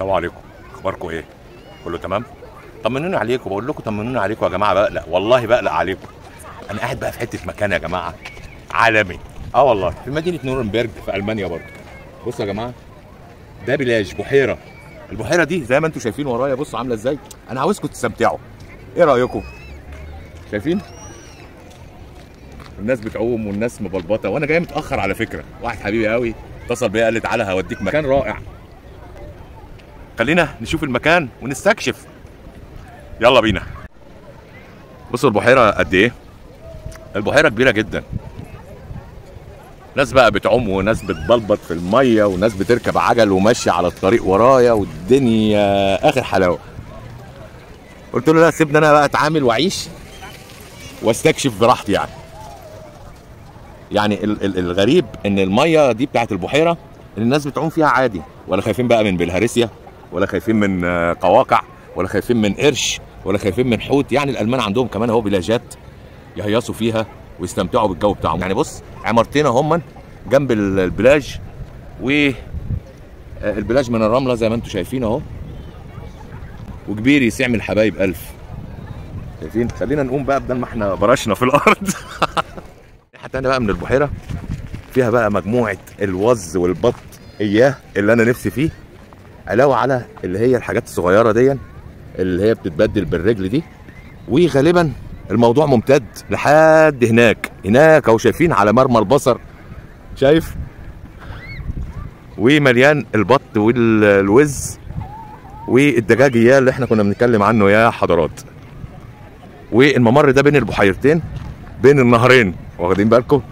السلام عليكم اخباركم ايه كله تمام طمنوني عليكم بقول لكم طمنوني عليكم يا جماعه بقلق والله بقلق عليكم انا قاعد بقى في حته مكان يا جماعه عالمي اه والله في مدينه نورنبرج في المانيا برضه بصوا يا جماعه ده بلاج بحيره البحيره دي زي ما انتم شايفين ورايا بصوا عامله ازاي انا عاوزكم تستمتعوا ايه رايكم شايفين الناس بتعوم والناس مبلبطه وانا جاي متاخر على فكره واحد حبيبي قوي اتصل بيا قال لي تعالى هوديك مكان رائع خلينا نشوف المكان ونستكشف يلا بينا بصوا البحيره قد ايه البحيره كبيره جدا ناس بقى بتعوم وناس بتبلبط في الميه وناس بتركب عجل وماشيه على الطريق ورايا والدنيا اخر حلاوه قلت له لا سيبني انا بقى اتعامل واعيش واستكشف براحتي يعني يعني ال- ال- الغريب ان الميه دي بتاعت البحيره ان الناس بتعوم فيها عادي ولا خايفين بقى من بلهارسيا ولا خايفين من آه، قواقع ولا خايفين من قرش ولا خايفين من حوت يعني الالمان عندهم كمان اهو بلاجات يهيصوا فيها ويستمتعوا بالجو بتاعهم يعني بص عمارتين هم جنب ال- البلاج و آه، البلاج من الرمله زي ما انتم شايفين اهو وكبير يسعم الحبايب الف شايفين خلينا نقوم بقى بدل ما احنا برشنا في الارض الناحيه التانيه بقى من البحيره فيها بقى مجموعه الوز والبط اياه اللي انا نفسي فيه علاوه على اللي هي الحاجات الصغيره دي اللي هي بتتبدل بالرجل دي وغالبا الموضوع ممتد لحد هناك هناك اهو شايفين على مرمى البصر شايف ومليان البط والوز والدجاج اياه اللي احنا كنا بنتكلم عنه يا حضرات والممر ده بين البحيرتين بين النهرين واخدين بالكم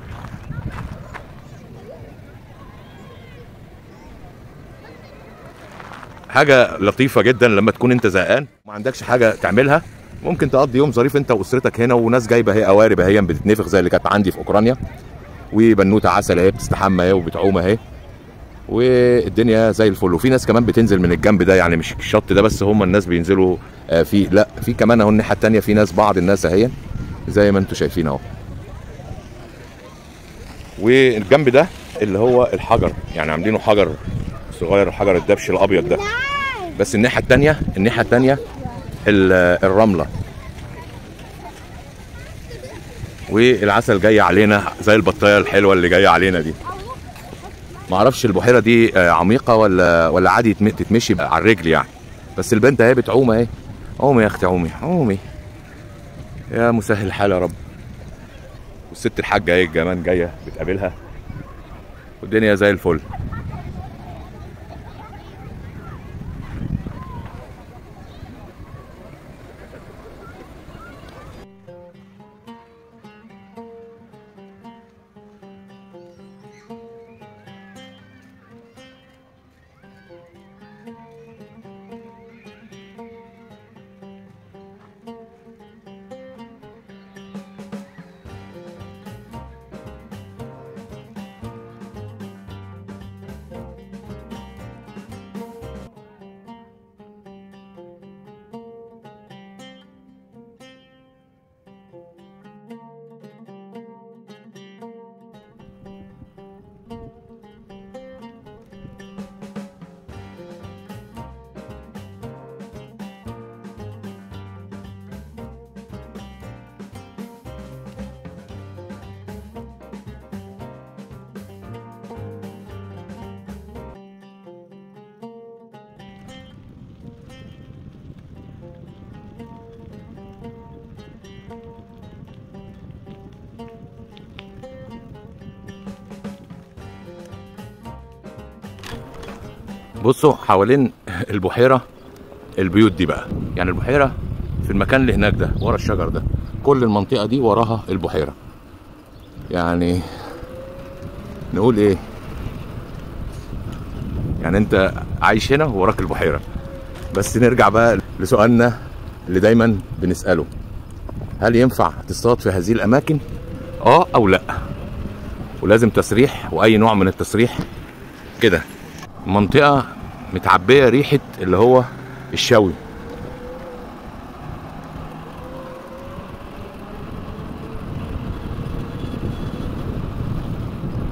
حاجه لطيفه جدا لما تكون انت زهقان ما عندكش حاجه تعملها ممكن تقضي يوم ظريف انت واسرتك هنا وناس جايبه هي قوارب اهي بتتنفخ زي اللي كانت عندي في اوكرانيا وبنوته عسل اهي بتستحمى اهي وبتعوم اهي والدنيا زي الفل وفي ناس كمان بتنزل من الجنب ده يعني مش الشط ده بس هم الناس بينزلوا آه، فيه لا في كمان اهو الناحيه التانيه في ناس بعض الناس اهي زي ما انتم شايفين اهو والجنب ده اللي هو الحجر يعني عاملينه حجر صغير حجر الدبش الابيض ده بس الناحيه التانيه الناحيه التانيه ال- الرمله والعسل جاي علينا زي البطايه الحلوه اللي جايه علينا دي ما اعرفش البحيره دي آه، عميقه ولا ولا عادي يتم- تتمشي على الرجل يعني بس البنت اهي بتعوم اهي قومي يا اختي قومي قومي يا مسهل الحال يا رب والست الحاجه اهي كمان جايه بتقابلها والدنيا زي الفل بصوا حوالين البحيره البيوت دي بقى يعني البحيره في المكان اللي هناك ده ورا الشجر ده كل المنطقه دي وراها البحيره يعني نقول ايه يعني انت عايش هنا وراك البحيره بس نرجع بقى لسؤالنا اللي دايما بنساله هل ينفع تصطاد في هذه الاماكن اه او لا ولازم تسريح واي نوع من التسريح كده منطقه متعبيه ريحه اللي هو الشوي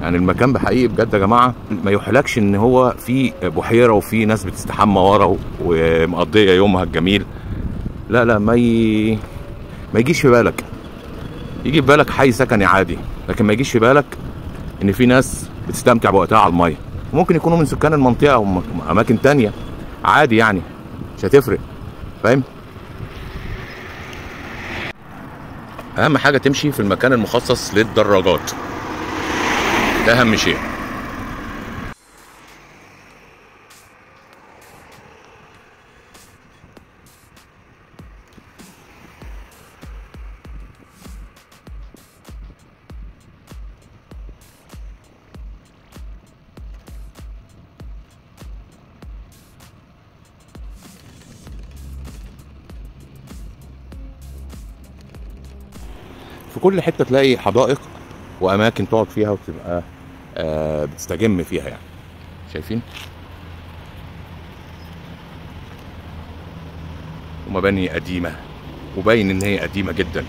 يعني المكان بحقيقي بجد يا جماعه ما يحلكش ان هو في بحيره وفي ناس بتستحمى ورا ومقضيه يومها الجميل لا لا ما ي... ما يجيش في بالك يجي في بالك حي سكني عادي لكن ما يجيش في بالك ان في ناس بتستمتع بوقتها على الميه ممكن يكونوا من سكان المنطقه او م- اماكن تانية عادي يعني مش هتفرق فاهم اهم حاجه تمشي في المكان المخصص للدراجات ده اهم شيء في كل حته تلاقي حدائق واماكن تقعد فيها وتبقى آه بتستجم فيها يعني شايفين ومباني قديمه وباين ان هي قديمه جدا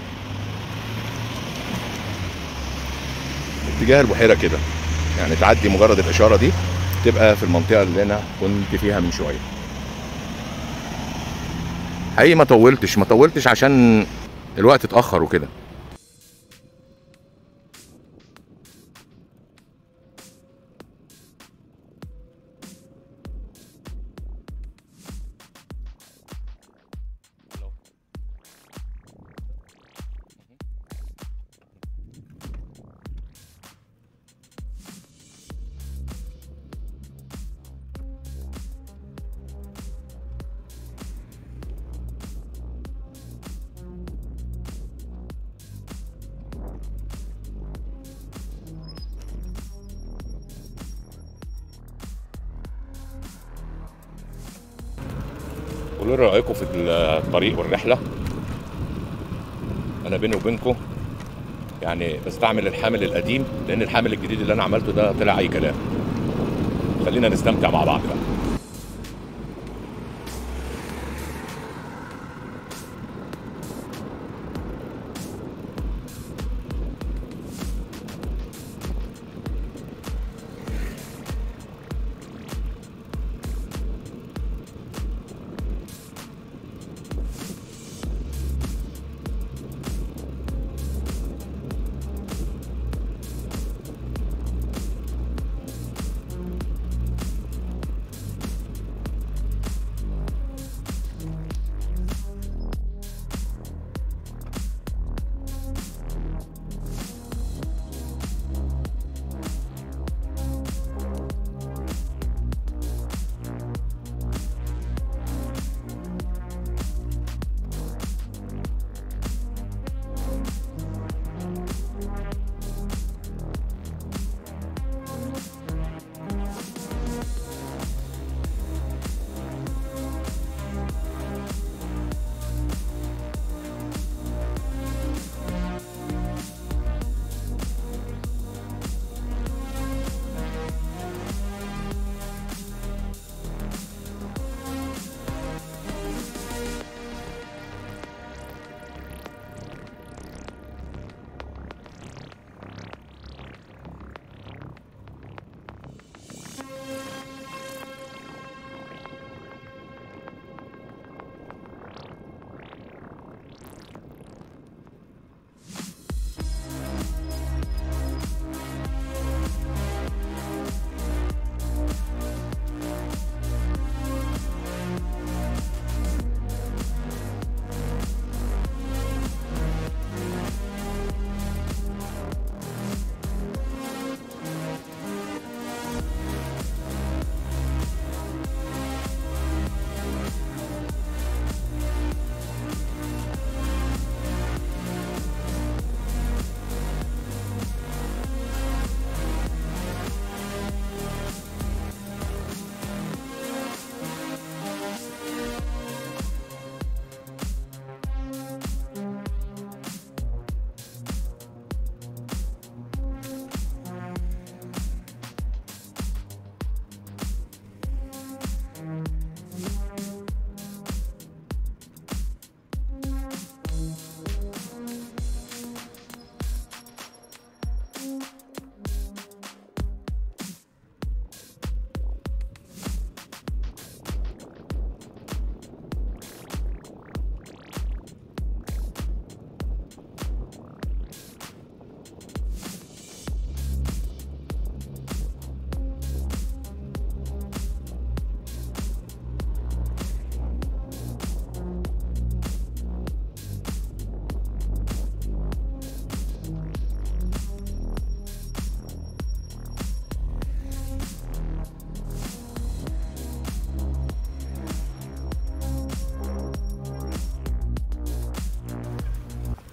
اتجاه البحيره كده يعني تعدي مجرد الاشاره دي تبقى في المنطقه اللي انا كنت فيها من شويه حقيقي ما طولتش ما طولتش عشان الوقت اتاخر وكده قولوا لي رايكم في الطريق والرحله انا بيني وبينكم يعني بستعمل الحامل القديم لان الحامل الجديد اللي انا عملته ده طلع اي كلام خلينا نستمتع مع بعض بقى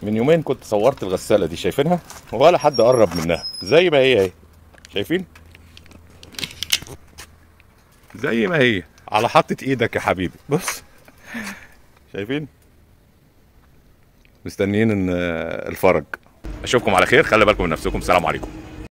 من يومين كنت صورت الغساله دي شايفينها ولا حد قرب منها زي ما هي اهي شايفين زي ما هي على حطة ايدك يا حبيبي بص شايفين مستنيين ان الفرج اشوفكم على خير خلي بالكم من نفسكم سلام عليكم